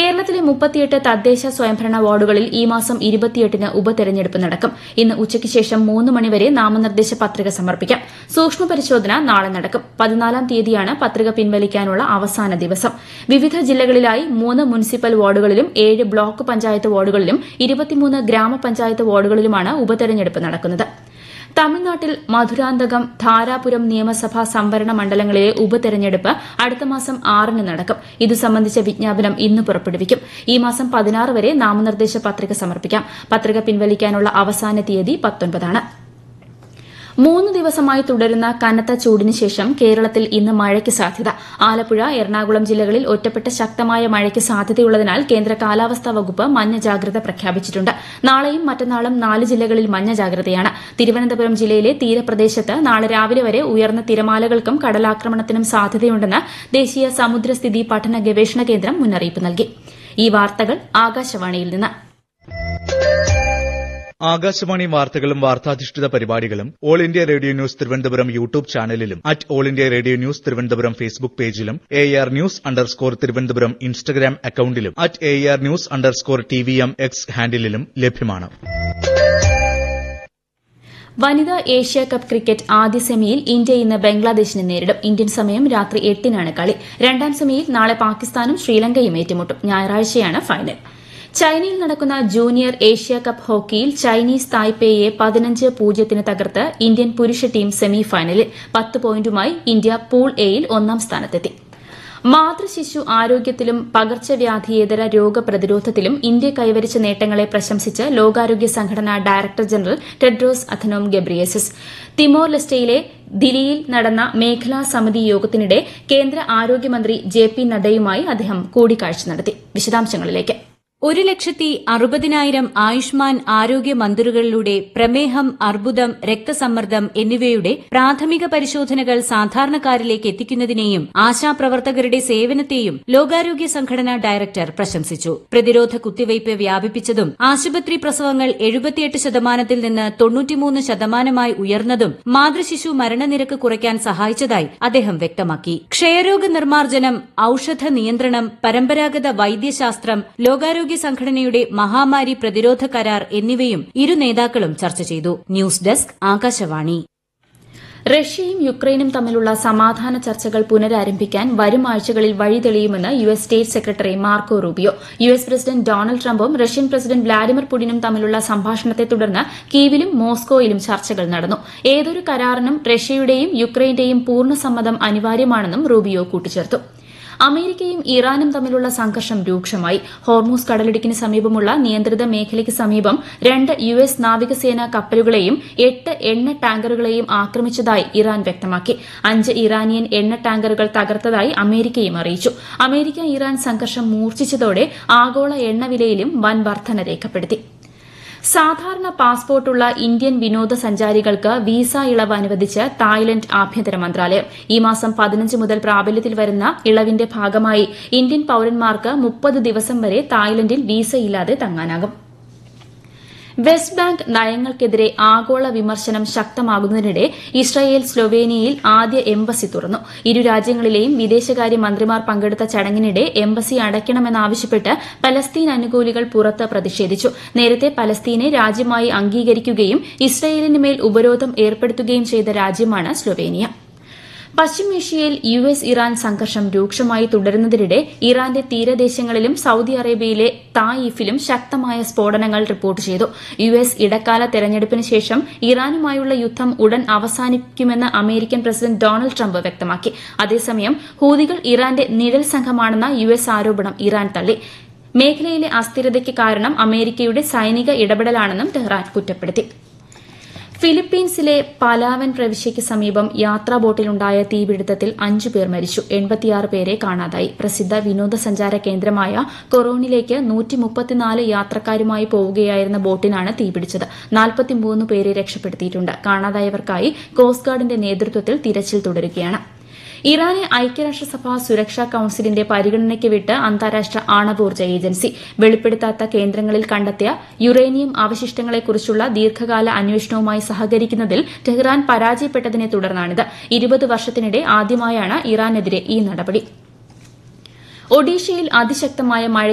കേരളത്തിലെ മുപ്പത്തിയെട്ട് തദ്ദേശ സ്വയംഭരണ വാർഡുകളിൽ ഈ മാസം ഇരുപത്തിയെട്ടിന് ഉപതെരഞ്ഞെടുപ്പ് നടക്കും ഇന്ന് ഉച്ചയ്ക്ക് ശേഷം മൂന്ന് മണിവരെ നാമനിർദ്ദേശ പത്രിക സമർപ്പിക്കാം സൂക്ഷ്മ പരിശോധന നാളെ നടക്കും പതിനാലാം തീയതിയാണ് പത്രിക പിൻവലിക്കാനുള്ള അവസാന ദിവസം വിവിധ ജില്ലകളിലായി മൂന്ന് മുനിസിപ്പൽ വാർഡുകളിലും ഏഴ് ബ്ലോക്ക് പഞ്ചായത്ത് വാർഡുകളിലും ഇരുപത്തിമൂന്ന് ഗ്രാമപഞ്ചായത്ത് വാർഡുകളിലുമാണ് ഉപതെരഞ്ഞെടുപ്പ് നടക്കുന്നത് തമിഴ്നാട്ടിൽ മധുരാന്തകം ധാരാപുരം നിയമസഭാ സംവരണ മണ്ഡലങ്ങളിലെ ഉപതെരഞ്ഞെടുപ്പ് അടുത്ത മാസം ആറിന് നടക്കും ഇതു സംബന്ധിച്ച വിജ്ഞാപനം ഇന്ന് പുറപ്പെടുവിക്കും ഈ മാസം പതിനാറ് വരെ നാമനിർദ്ദേശ പത്രിക സമർപ്പിക്കാം പത്രിക പിൻവലിക്കാനുള്ള അവസാന തീയതി പത്തൊൻപതാണ് മൂന്ന് ദിവസമായി തുടരുന്ന കനത്ത ചൂടിന് ശേഷം കേരളത്തിൽ ഇന്ന് മഴയ്ക്ക് സാധ്യത ആലപ്പുഴ എറണാകുളം ജില്ലകളിൽ ഒറ്റപ്പെട്ട ശക്തമായ മഴയ്ക്ക് സാധ്യതയുള്ളതിനാൽ കേന്ദ്ര കാലാവസ്ഥാ വകുപ്പ് മഞ്ഞ ജാഗ്രത പ്രഖ്യാപിച്ചിട്ടുണ്ട് നാളെയും മറ്റന്നാളും നാല് ജില്ലകളിൽ മഞ്ഞ ജാഗ്രതയാണ് തിരുവനന്തപുരം ജില്ലയിലെ തീരപ്രദേശത്ത് നാളെ രാവിലെ വരെ ഉയർന്ന തിരമാലകൾക്കും കടലാക്രമണത്തിനും സാധ്യതയുണ്ടെന്ന് ദേശീയ സമുദ്രസ്ഥിതി പഠന ഗവേഷണ കേന്ദ്രം മുന്നറിയിപ്പ് നൽകി ഈ വാർത്തകൾ ആകാശവാണിയിൽ നിന്ന് ആകാശവാണി വാർത്തകളും വാർത്താധിഷ്ഠിത പരിപാടികളും all India radio news Thiruvananthapuram YouTube ചാനലിലും at all India radio news Thiruvananthapuram Facebook പേജിലും A R news underscore Thiruvananthapuram Instagram അക്കൌണ്ടിലും at A R news underscore T V M X ഹാൻഡിലും ലഭ്യമാണ് വനിതാ ഏഷ്യ കപ്പ് ക്രിക്കറ്റ് ആദ്യ സെമിയിൽ ഇന്ത്യ ഇന്ന് ബംഗ്ലാദേശിനെ നേരിടും ഇന്ത്യൻ സമയം രാത്രി എട്ടിനാണ് കളി രണ്ടാം സെമിയിൽ നാളെ പാകിസ്ഥാനും ശ്രീലങ്കയും ഏറ്റുമുട്ടും ഞായറാഴ്ചയാണ് ഫൈനൽ ചൈനയിൽ നടക്കുന്ന ജൂനിയർ ഏഷ്യ കപ്പ് ഹോക്കിയിൽ ചൈനീസ് തായ്പേയെ പതിനഞ്ച് പൂജ്യത്തിന് തകർത്ത് ഇന്ത്യൻ പുരുഷ ടീം സെമി ഫൈനലിൽ പത്ത് പോയിന്റുമായി ഇന്ത്യ പൂൾ എയിൽ ഒന്നാം സ്ഥാനത്തെത്തി മാതൃശിശു ആരോഗ്യത്തിലും പകർച്ചവ്യാധിയേതര രോഗപ്രതിരോധത്തിലും ഇന്ത്യ കൈവരിച്ച നേട്ടങ്ങളെ പ്രശംസിച്ച് ലോകാരോഗ്യ സംഘടന director general Tedros Adhanom Ghebreyesus Timor ലെസ്റ്റയിലെ ദില്ലിയിൽ നടന്ന മേഖലാ സമിതി യോഗത്തിനിടെ കേന്ദ്ര ആരോഗ്യമന്ത്രി ജെ പി നദ്ദയുമായി അദ്ദേഹം കൂടിക്കാഴ്ച നടത്തി വിശദാംശങ്ങളിലേക്ക് ഒരു ലക്ഷത്തി അറുപതിനായിരം ആയുഷ്മാൻ ആരോഗ്യ മന്ദിറുകളിലൂടെ പ്രമേഹം അർബുദം രക്തസമ്മർദ്ദം എന്നിവയുടെ പ്രാഥമിക പരിശോധനകൾ സാധാരണക്കാരിലേക്ക് എത്തിക്കുന്നതിനെയും ആശാപ്രവർത്തകരുടെ സേവനത്തെയും ലോകാരോഗ്യ സംഘടന ഡയറക്ടർ പ്രശംസിച്ചു പ്രതിരോധ കുത്തിവയ്പ് വ്യാപിപ്പിച്ചതും ആശുപത്രി പ്രസവങ്ങൾ എഴുപത്തിയെട്ട് ശതമാനത്തിൽ നിന്ന് തൊണ്ണൂറ്റിമൂന്ന് ശതമാനമായി ഉയർന്നതും മാതൃശിശു മരണനിരക്ക് കുറയ്ക്കാൻ സഹായിച്ചതായി അദ്ദേഹം വ്യക്തമാക്കി ക്ഷയരോഗ നിർമ്മാർജ്ജനം ഔഷധ നിയന്ത്രണം പരമ്പരാഗത വൈദ്യശാസ്ത്രം ലോകാരോഗ്യ സംഘടനയുടെ മഹാമാരി പ്രതിരോധ കരാർ എന്നിവയും ഇരു നേതാക്കളും ചർച്ച ചെയ്തു ന്യൂസ് ഡെസ്ക് ആകാശവാണി റഷ്യയും യുക്രൈനും തമ്മിലുള്ള സമാധാന ചർച്ചകൾ പുനരാരംഭിക്കാൻ വരും ആഴ്ചകളിൽ വഴി തെളിയുമെന്ന് U S state secretary Marco Rubio U S president Donald ട്രംപും റഷ്യൻ പ്രസിഡന്റ് വ്ളാഡിമിർ പുടിനും തമ്മിലുള്ള സംഭാഷണത്തെ തുടർന്ന് കീവിലും മോസ്കോയിലും ചർച്ചകൾ നടന്നു ഏതൊരു കരാറിനും റഷ്യയുടെയും യുക്രൈന്റെയും പൂർണ്ണ സമ്മതം അനിവാര്യമാണെന്നും റൂബിയോ കൂട്ടിച്ചേർത്തു അമേരിക്കയും ഇറാനും തമ്മിലുള്ള സംഘർഷം രൂക്ഷമായി ഹോർമൂസ് കടലിടുക്കിന് സമീപമുള്ള നിയന്ത്രിത മേഖലയ്ക്ക് സമീപം രണ്ട് യു എസ് നാവികസേനാ കപ്പലുകളെയും എട്ട് എണ്ണ ടാങ്കറുകളെയും ആക്രമിച്ചതായി ഇറാൻ വ്യക്തമാക്കി അഞ്ച് ഇറാനിയൻ എണ്ണ ടാങ്കറുകൾ തകർത്തതായി അമേരിക്കയും അറിയിച്ചു അമേരിക്ക ഇറാൻ സംഘർഷം മൂർച്ഛിച്ചതോടെ ആഗോള എണ്ണവിലയിലും വൻ വർധന രേഖപ്പെടുത്തി സാധാരണ പാസ്പോർട്ടുള്ള ഇന്ത്യൻ വിനോദസഞ്ചാരികൾക്ക് വിസ ഇളവ് അനുവദിച്ച് തായ്ലൻഡ് ആഭ്യന്തര മന്ത്രാലയം ഈ മാസം പതിനഞ്ച് മുതൽ പ്രാബല്യത്തിൽ വരുന്ന ഇളവിന്റെ ഭാഗമായി ഇന്ത്യൻ പൌരന്മാർക്ക് മുപ്പത് ദിവസം വരെ തായ്ലൻഡിൽ വിസയില്ലാതെ തങ്ങാനാകും വെസ്റ്റ് ബാങ്ക് നയങ്ങൾക്കെതിരെ ആഗോള വിമർശനം ശക്തമാകുന്നതിനിടെ ഇസ്രായേൽ സ്ലൊവേനിയയിൽ ആദ്യ എംബസി തുറന്നു ഇരു രാജ്യങ്ങളിലെയും വിദേശകാര്യ മന്ത്രിമാർ പങ്കെടുത്ത ചടങ്ങിനിടെ എംബസി അടയ്ക്കണമെന്നാവശ്യപ്പെട്ട് പലസ്തീൻ അനുകൂലികൾ പുറത്ത് പ്രതിഷേധിച്ചു നേരത്തെ പലസ്തീനെ രാജ്യമായി അംഗീകരിക്കുകയും ഇസ്രായേലിന് മേൽ ഉപരോധം ഏർപ്പെടുത്തുകയും ചെയ്ത രാജ്യമാണ് സ്ലൊവേനിയ പശ്ചിമേഷ്യയിൽ യു എസ് ഇറാൻ സംഘർഷം രൂക്ഷമായി തുടരുന്നതിനിടെ ഇറാന്റെ തീരദേശങ്ങളിലും സൌദി അറേബ്യയിലെ തായിഫിലും ശക്തമായ സ്ഫോടനങ്ങൾ റിപ്പോർട്ട് ചെയ്തു യു എസ് ഇടക്കാല തെരഞ്ഞെടുപ്പിന് ശേഷം ഇറാനുമായുള്ള യുദ്ധം ഉടൻ അവസാനിക്കുമെന്ന് അമേരിക്കൻ പ്രസിഡന്റ് ഡൊണാൾഡ് ട്രംപ് വ്യക്തമാക്കി അതേസമയം ഹൂതികൾ ഇറാന്റെ നിഴൽ സംഘമാണെന്ന യു എസ് ആരോപണം ഇറാൻ തള്ളി മേഖലയിലെ അസ്ഥിരതയ്ക്ക് കാരണം അമേരിക്കയുടെ സൈനിക ഇടപെടലാണെന്നും ടെഹ്റാൻ കുറ്റപ്പെടുത്തി ഫിലിപ്പീൻസിലെ പലാവൻ പ്രവിശ്യയ്ക്ക് സമീപം യാത്രാ ബോട്ടിലുണ്ടായ തീപിടുത്തത്തിൽ അഞ്ചു പേർ മരിച്ചു എൺപത്തിയാറ് പേരെ കാണാതായി പ്രസിദ്ധ വിനോദസഞ്ചാര കേന്ദ്രമായ കൊറോണിലേക്ക് നൂറ്റിമുപ്പത്തിനാല് യാത്രക്കാരുമായി പോവുകയായിരുന്ന ബോട്ടിനാണ് തീപിടിച്ചത് നാൽപ്പത്തിമൂന്ന് പേരെ രക്ഷപ്പെടുത്തിയിട്ടുണ്ട് കാണാതായവർക്കായി കോസ്റ്റ് ഗാർഡിന്റെ നേതൃത്വത്തിൽ തിരച്ചിൽ തുടരുകയാണ് ഇറാനെ ഐക്യരാഷ്ട്രസഭ സുരക്ഷാ കൌൺസിലിന്റെ പരിഗണനയ്ക്ക് വിട്ട് അന്താരാഷ്ട്ര ആണവോർജ്ജ ഏജൻസി വെളിപ്പെടുത്താത്ത കേന്ദ്രങ്ങളിൽ കണ്ടെത്തിയ യുറേനിയം അവശിഷ്ടങ്ങളെക്കുറിച്ചുള്ള ദീർഘകാല അന്വേഷണവുമായി സഹകരിക്കുന്നതിൽ ടെഹ്റാൻ പരാജയപ്പെട്ടതിനെ തുടർന്നാണിത് ഇരുപത് വർഷത്തിനിടെ ആദ്യമായാണ് ഇറാനെതിരെ ഈ നടപടി ഒഡീഷയിൽ അതിശക്തമായ മഴ